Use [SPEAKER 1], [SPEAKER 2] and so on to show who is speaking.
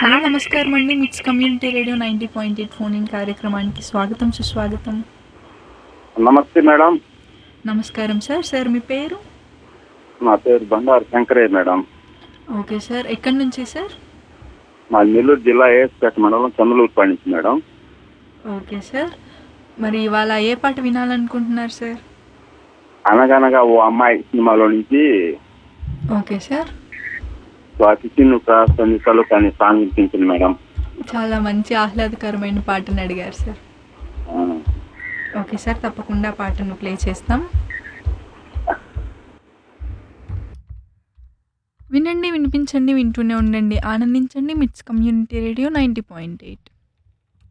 [SPEAKER 1] hello నమస్కారం అండి mix community radio ninety point eight phone in కార్యక్రమానికి స్వాగతం సుస్వాగతం
[SPEAKER 2] నమస్తే మేడం
[SPEAKER 1] నమస్కారం సార్ సార్ మీ పేరు
[SPEAKER 2] నా పేరు Bandaru Shankaraiah madam
[SPEAKER 1] okay sir ఎక్కడి నుంచి సార్
[SPEAKER 2] మా నెల్లూరు జిల్లా ఏఎస్పేట మండలం చంద్రలూరు నుంచి మేడం
[SPEAKER 1] ఓకే సార్ మరి ఇవాళ ఏ పాట వినాలనుకుంటున్నారు సార్
[SPEAKER 2] అనగనగా ఓ అమ్మాయి సినిమాలో నుంచి
[SPEAKER 1] ఓకే సార్
[SPEAKER 2] స్వాతి చిన్నుక సన్నికలు కానీ సాంగ్ వినిపించింది మేడం
[SPEAKER 1] చాలా మంచి ఆహ్లాదకరమైన పాటను అడిగారు సార్
[SPEAKER 2] ఆ,
[SPEAKER 1] ఓకే సార్ తప్పకుండా ఆ పాటను ప్లే చేస్తాం వినండి వినిపించండి వింటూనే ఉండండి ఆనందించండి MITS community radio ninety point eight